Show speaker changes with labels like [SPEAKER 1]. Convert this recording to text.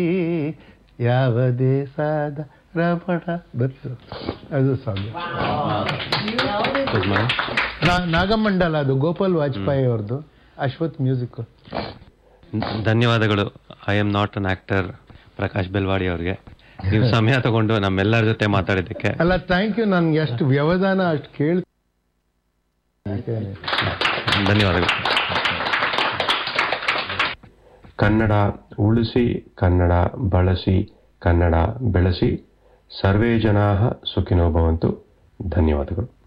[SPEAKER 1] ಯಾವ ದೇಶದ ರಮಣ ಬತ್ತು ಅದು ಸಾಂಗ್
[SPEAKER 2] ಯಜಮಾನ
[SPEAKER 1] ನಾಗಮಂಡಲ ಅದು ಗೋಪಾಲ್ ವಾಜಪೇಯಿ ಅವ್ರದ್ದು ಅಶ್ವಥ್ ಮ್ಯೂಸಿಕ್
[SPEAKER 2] ಧನ್ಯವಾದಗಳು I am not an actor Prakash Belawadi ಅವ್ರಿಗೆ ನೀವು ಸಮಯ ತಗೊಂಡು ನಮ್ಮೆಲ್ಲರ ಜೊತೆ ಮಾತಾಡಿದ್ದಕ್ಕೆ
[SPEAKER 1] ಅಲ್ಲ ಥ್ಯಾಂಕ್ ಯು ನನ್ಗೆ ಎಷ್ಟು ವ್ಯವಧಾನ ಅಷ್ಟು ಕೇಳಿ
[SPEAKER 2] ಧನ್ಯವಾದಗಳು
[SPEAKER 3] ಕನ್ನಡ ಉಳಿಸಿ ಕನ್ನಡ ಬಳಸಿ ಕನ್ನಡ ಬೆಳೆಸಿ ಸರ್ವೇ ಜನಾ ಸುಖಿನೋ ಭವಂತು ಧನ್ಯವಾದಗಳು